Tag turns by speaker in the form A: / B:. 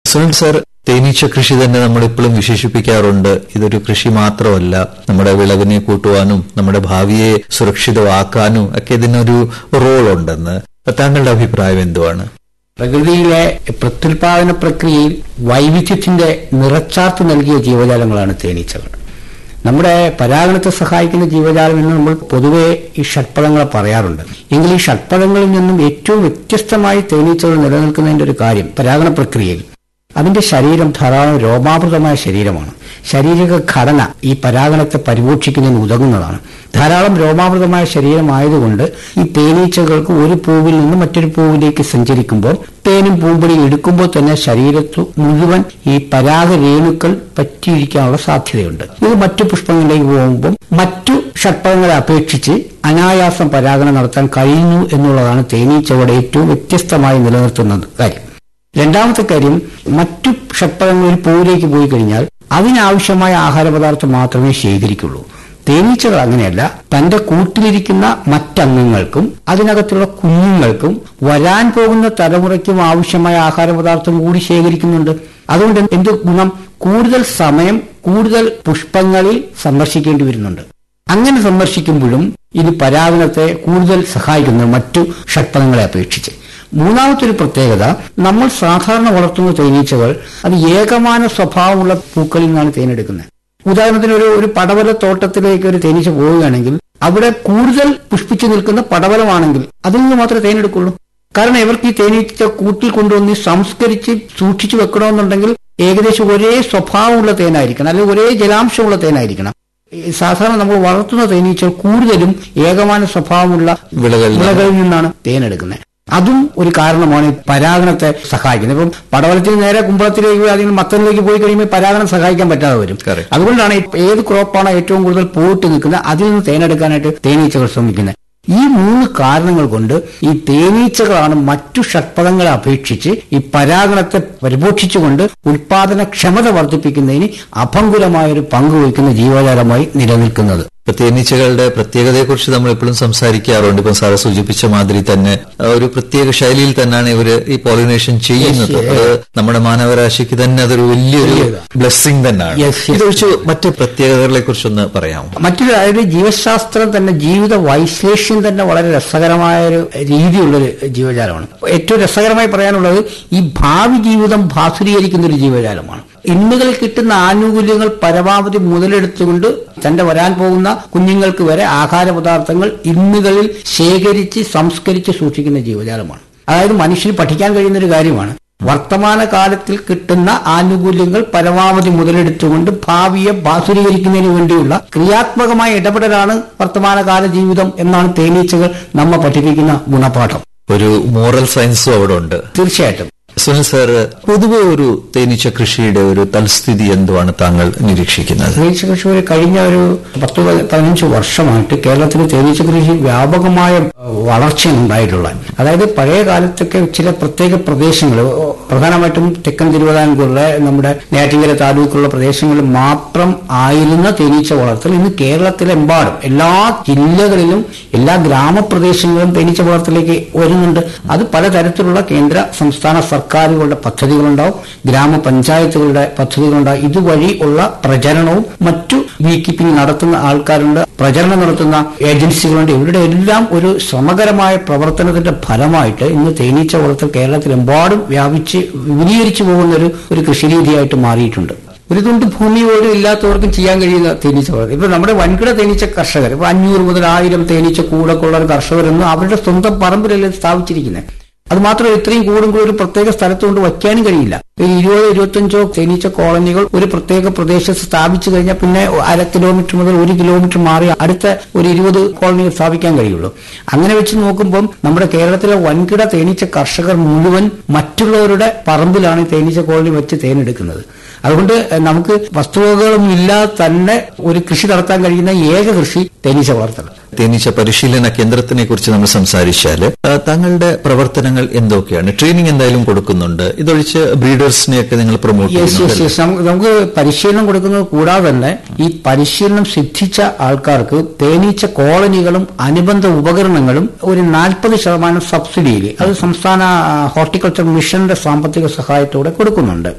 A: Sunil sir തേനീച്ച കൃഷി തന്നെ നമ്മൾ ഇപ്പോഴും വിശേഷിപ്പിക്കാറുണ്ട് ഇതൊരു കൃഷി മാത്രമല്ല നമ്മുടെ വിളവിനെ കൂട്ടുവാനും നമ്മുടെ ഭാവിയെ സുരക്ഷിതമാക്കാനും ഒക്കെ ഇതിനൊരു റോൾ ഉണ്ടെന്ന് താങ്കളുടെ അഭിപ്രായം എന്തുവാണ്
B: പ്രകൃതിയിലെ പ്രത്യുൽപാദന പ്രക്രിയയിൽ വൈവിധ്യത്തിന്റെ നിറച്ചാർത്ത് നൽകിയ ജീവജാലങ്ങളാണ് തേനീച്ചകൾ നമ്മുടെ പരാഗണത്തെ സഹായിക്കുന്ന ജീവജാലം എന്ന് നമ്മൾ പൊതുവെ ഈ ഷഡ്പദങ്ങളെ പറയാറുണ്ട് എങ്കിൽ ഈ ഷഡ്പദങ്ങളിൽ നിന്നും ഏറ്റവും വ്യത്യസ്തമായി തേനീച്ചകൾ നിലനിൽക്കുന്നതിന്റെ ഒരു കാര്യം പരാഗണ പ്രക്രിയയിൽ അതിന്റെ ശരീരം ധാരാളം രോമാവൃതമായ ശരീരമാണ് ശാരീരിക ഘടന ഈ പരാഗണത്തെ പരിപോഷിക്കുന്നതിന് ഉതകുന്നതാണ് ധാരാളം രോമാവൃതമായ ശരീരമായതുകൊണ്ട് ഈ തേനീച്ചകൾക്ക് ഒരു പൂവിൽ നിന്ന് മറ്റൊരു പൂവിലേക്ക് സഞ്ചരിക്കുമ്പോൾ തേനും പൂമ്പൊടിയും എടുക്കുമ്പോൾ തന്നെ ശരീരത്തു മുഴുവൻ ഈ പരാഗരേണുക്കൾ പറ്റിയിരിക്കാനുള്ള സാധ്യതയുണ്ട് ഇത് മറ്റു പുഷ്പങ്ങളിലേക്ക് പോകുമ്പോൾ മറ്റു ഷഡ്പദങ്ങളെ അപേക്ഷിച്ച് അനായാസം പരാഗണം നടത്താൻ കഴിയുന്നു എന്നുള്ളതാണ് തേനീച്ചകളുടെ ഏറ്റവും വ്യത്യസ്തമായി നിലനിർത്തുന്ന കാര്യം രണ്ടാമത്തെ കാര്യം മറ്റു ഷഡ്പദങ്ങളിൽ പൂവിലേക്ക് പോയി കഴിഞ്ഞാൽ അതിനാവശ്യമായ ആഹാരപദാർത്ഥം മാത്രമേ ശേഖരിക്കുള്ളൂ തേനീച്ചകൾ അങ്ങനെയല്ല തന്റെ കൂട്ടിലിരിക്കുന്ന മറ്റംഗങ്ങൾക്കും അതിനകത്തുള്ള കുഞ്ഞുങ്ങൾക്കും വരാൻ പോകുന്ന തലമുറയ്ക്കും ആവശ്യമായ ആഹാരപദാർത്ഥം കൂടി ശേഖരിക്കുന്നുണ്ട് അതുകൊണ്ട് എന്ത് ഗുണം കൂടുതൽ സമയം കൂടുതൽ പുഷ്പങ്ങളിൽ സന്ദർശിക്കേണ്ടി വരുന്നുണ്ട് അങ്ങനെ സന്ദർശിക്കുമ്പോഴും ഇത് പരാഗണത്തെ കൂടുതൽ സഹായിക്കുന്നു മറ്റു ഷഡ്പദങ്ങളെ അപേക്ഷിച്ച് മൂന്നാമത്തെ ഒരു പ്രത്യേകത നമ്മൾ സാധാരണ വളർത്തുന്ന തേനീച്ചകൾ അത് ഏകമാന സ്വഭാവമുള്ള പൂക്കളിൽ നിന്നാണ് തേനെടുക്കുന്നത് ഉദാഹരണത്തിന് ഒരു ഒരു പടവല തോട്ടത്തിലേക്ക് ഒരു തേനീച്ച പോവുകയാണെങ്കിൽ അവിടെ കൂടുതൽ പുഷ്പിച്ചു നിൽക്കുന്ന പടവലമാണെങ്കിൽ അതിൽ നിന്ന് മാത്രമേ തേനെടുക്കുള്ളൂ കാരണം ഇവർക്ക് ഈ തേനീച്ച കൂട്ടിൽ കൊണ്ടുവന്ന് സംസ്കരിച്ച് സൂക്ഷിച്ചു വെക്കണമെന്നുണ്ടെങ്കിൽ ഏകദേശം ഒരേ സ്വഭാവമുള്ള തേനായിരിക്കണം അല്ലെങ്കിൽ ഒരേ ജലാംശമുള്ള തേനായിരിക്കണം ഈ സാധാരണ നമ്മൾ വളർത്തുന്ന തേനീച്ചകൾ കൂടുതലും ഏകമാന സ്വഭാവമുള്ള
A: വിളകളിൽ നിന്ന്.
B: വിളകളിൽ നിന്നാണ് തേനെടുക്കുന്നത് അതും ഒരു കാരണമാണ് ഈ പരാഗണത്തെ സഹായിക്കുന്നത് ഇപ്പം പടവലത്തിൽ നേരെ കുമ്പളത്തിലേക്ക് പോയി അല്ലെങ്കിൽ മത്തനിലേക്ക് പോയി കഴിയുമ്പോൾ പരാഗണം സഹായിക്കാൻ പറ്റാതെ വരും
A: Correct.
B: അതുകൊണ്ടാണ് ഈ ഏത് ക്രോപ്പാണ് ഏറ്റവും കൂടുതൽ പോയിട്ട് നിൽക്കുന്നത് അതിൽ നിന്ന് തേനെടുക്കാനായിട്ട് തേനീച്ചകൾ ശ്രമിക്കുന്നത് ഈ മൂന്ന് കാരണങ്ങൾ കൊണ്ട് ഈ തേനീച്ചകളാണ് മറ്റു ഷഡ്പദങ്ങളെ അപേക്ഷിച്ച് ഈ പരാഗണത്തെ പരിപോഷിച്ചുകൊണ്ട് ഉൽപാദന ക്ഷമത വർദ്ധിപ്പിക്കുന്നതിന് അഭംഗുരമായ ഒരു പങ്ക് വഹിക്കുന്ന ജീവജാലമായി നിലനിൽക്കുന്നത്
A: ഇപ്പൊ തേനീച്ചകളുടെ പ്രത്യേകതയെക്കുറിച്ച് നമ്മൾ എപ്പോഴും സംസാരിക്കാറുണ്ട് ഇപ്പം സാറ് സൂചിപ്പിച്ച മാതിരി തന്നെ ആ, ഒരു പ്രത്യേക ശൈലിയിൽ തന്നെയാണ് ഇവര് ഈ പോളിനേഷൻ ചെയ്യുന്നത്
B: Yes,
A: അത് നമ്മുടെ മാനവരാശിക്ക് തന്നെ അതൊരു വലിയൊരു
B: വലിയതാ.
A: ബ്ലെസ്സിങ് തന്നെയാണ്
B: Yes, yes.
A: ഇതൊഴിച്ച് മറ്റ് പ്രത്യേകതകളെ കുറിച്ചൊന്ന് പറയാമോ
B: മറ്റൊരു അതായത് ജീവശാസ്ത്രം തന്നെ ജീവിത വൈശ്ലേഷ്യം തന്നെ വളരെ രസകരമായ ഒരു രീതിയുള്ളൊരു ജീവജാലമാണ് ഏറ്റവും രസകരമായി പറയാനുള്ളത് ഈ ഭാവി ജീവിതം ഭാസുരീകരിക്കുന്ന ഒരു ജീവജാലമാണ് ഇന്നുകളിൽ കിട്ടുന്ന ആനുകൂല്യങ്ങൾ പരമാവധി മുതലെടുത്തുകൊണ്ട് തന്റെ വരാൻ പോകുന്ന കുഞ്ഞുങ്ങൾക്ക് വരെ ആഹാര പദാർത്ഥങ്ങൾ ഇന്നുകളിൽ ശേഖരിച്ച് സംസ്കരിച്ച് സൂക്ഷിക്കുന്ന ജീവജാലമാണ് അതായത് മനുഷ്യന് പഠിക്കാൻ കഴിയുന്ന ഒരു കാര്യമാണ് വർത്തമാന കാലത്തിൽ കിട്ടുന്ന ആനുകൂല്യങ്ങൾ പരമാവധി മുതലെടുത്തുകൊണ്ട് ഭാവിയെ ബാസുരീകരിക്കുന്നതിന് വേണ്ടിയുള്ള ക്രിയാത്മകമായ ഇടപെടലാണ് വർത്തമാനകാല ജീവിതം എന്നാണ് തേനീച്ചകൾ നമ്മെ പഠിപ്പിക്കുന്ന ഗുണപാഠം
A: ഒരു മോറൽ സയൻസും അവിടെ ഉണ്ട്
B: തീർച്ചയായിട്ടും
A: സുനിൽ സാർ പൊതുവെ ഒരു തേനീച്ച കൃഷിയുടെ ഒരു തൽസ്ഥിതി എന്തുവാണ് താങ്കൾ നിരീക്ഷിക്കുന്നത്
B: തേനീച്ച കൃഷി ഒരു കഴിഞ്ഞ ഒരു പത്ത് പതി- പതിനഞ്ച് വർഷമായിട്ട് കേരളത്തിൽ തേനീച്ച കൃഷി വ്യാപകമായ ഏഹ്, വളർച്ചയാണ് ഉണ്ടായിട്ടുള്ളത് അതായത് പഴയ കാലത്തൊക്കെ ചില പ്രത്യേക പ്രദേശങ്ങൾ പ്രധാനമായിട്ടും തെക്കൻ തിരുവിതാംകൂറിലെ നമ്മുടെ നേറ്റിങ്കര താലൂക്കുള്ള പ്രദേശങ്ങളിൽ മാത്രം ആയിരുന്ന തേനീച്ച വളർത്തൽ ഇന്ന് കേരളത്തിലെമ്പാടും എല്ലാ ജില്ലകളിലും എല്ലാ ഗ്രാമപ്രദേശങ്ങളിലും തേനീച്ച വളർത്തലേക്ക് വരുന്നുണ്ട് അത് പലതരത്തിലുള്ള കേന്ദ്ര സംസ്ഥാന സർക്കാരുകളുടെ പദ്ധതികളുണ്ടാവും ഗ്രാമപഞ്ചായത്തുകളുടെ പദ്ധതികളുണ്ടാവും ഇതുവഴി ഉള്ള പ്രചരണവും മറ്റു ബീ കീപ്പിംഗ് നടത്തുന്ന ആൾക്കാരുണ്ട് പ്രചരണം നടത്തുന്ന ഏജൻസികളുണ്ട് ഇവരുടെ എല്ലാം ഒരു സമഗ്രമായ പ്രവർത്തനത്തിന്റെ ഫലമായിട്ട് ഇന്ന് തേനീച്ച വളർത്തൽ കേരളത്തിലെമ്പാടും വ്യാപിച്ച് വിപുലീകരിച്ചു പോകുന്ന ഒരു ഒരു കൃഷിരീതിയായിട്ട് മാറിയിട്ടുണ്ട് ഒരു തുണ്ട് ഭൂമി പോലും ഇല്ലാത്തവർക്കും ചെയ്യാൻ കഴിയുന്ന തേനീച്ച വളർത്തൽ ഇപ്പൊ നമ്മുടെ വൻകിട തേനീച്ച കർഷകർ ഇപ്പൊ അഞ്ഞൂറ് മുതൽ ആയിരം തേനീച്ച കൂടൊക്കെ ഉള്ള ഒരു കർഷകരൊന്നും അവരുടെ സ്വന്തം പറമ്പിലല്ലേ സ്ഥാപിച്ചിരിക്കുന്നത് അത് മാത്രമല്ല ഇത്രയും കൂടും കൂടി ഒരു പ്രത്യേക സ്ഥലത്ത് കൊണ്ട് വയ്ക്കാനും കഴിയില്ല ഒരു ഇരുപതോ ഇരുപത്തഞ്ചോ തേനീച്ച കോളനികൾ ഒരു പ്രത്യേക പ്രദേശത്ത് സ്ഥാപിച്ചു കഴിഞ്ഞാൽ പിന്നെ അര കിലോമീറ്റർ മുതൽ ഒരു കിലോമീറ്റർ മാറി അടുത്ത ഒരു ഇരുപത് കോളനികൾ സ്ഥാപിക്കാൻ കഴിയുള്ളൂ അങ്ങനെ വെച്ച് നോക്കുമ്പോൾ നമ്മുടെ കേരളത്തിലെ വൻകിട തേനീച്ച കർഷകർ മുഴുവൻ മറ്റുള്ളവരുടെ പറമ്പിലാണ് ഈ തേനീച്ച കോളനി വെച്ച് തേനെടുക്കുന്നത് അതുകൊണ്ട് നമുക്ക് വസ്തുവകകളൊന്നും ഇല്ലാതെ തന്നെ ഒരു കൃഷി നടത്താൻ കഴിയുന്ന ഏക കൃഷി തേനീച്ച വളർത്തൽ
A: തേനീച്ച പരിശീലന കേന്ദ്രത്തിനെ കുറിച്ച് നമ്മൾ സംസാരിച്ചാൽ ആ, താങ്കളുടെ പ്രവർത്തനങ്ങൾ എന്തൊക്കെയാണ് ട്രെയിനിങ് എന്തായാലും കൊടുക്കുന്നുണ്ട് ഇതൊഴിച്ച് ബ്രീഡേഴ്സിനെയൊക്കെ നിങ്ങൾ പ്രൊമോട്ട്
B: യെസ് യെസ്
A: ചെയ്യുന്നുണ്ട്
B: യെസ് നമുക്ക് നമുക്ക് പരിശീലനം കൊടുക്കുന്നത് കൂടാതെ തന്നെ ഈ പരിശീലനം സിദ്ധിച്ച ആൾക്കാർക്ക് തേനീച്ച കോളനികളും അനുബന്ധ ഉപകരണങ്ങളും ഒരു നാൽപ്പത് ശതമാനം സബ്സിഡിയിൽ അത് സംസ്ഥാന ഹോർട്ടിക്കൾച്ചർ മിഷന്റെ സാമ്പത്തിക സഹായത്തോടെ കൊടുക്കുന്നുണ്ട്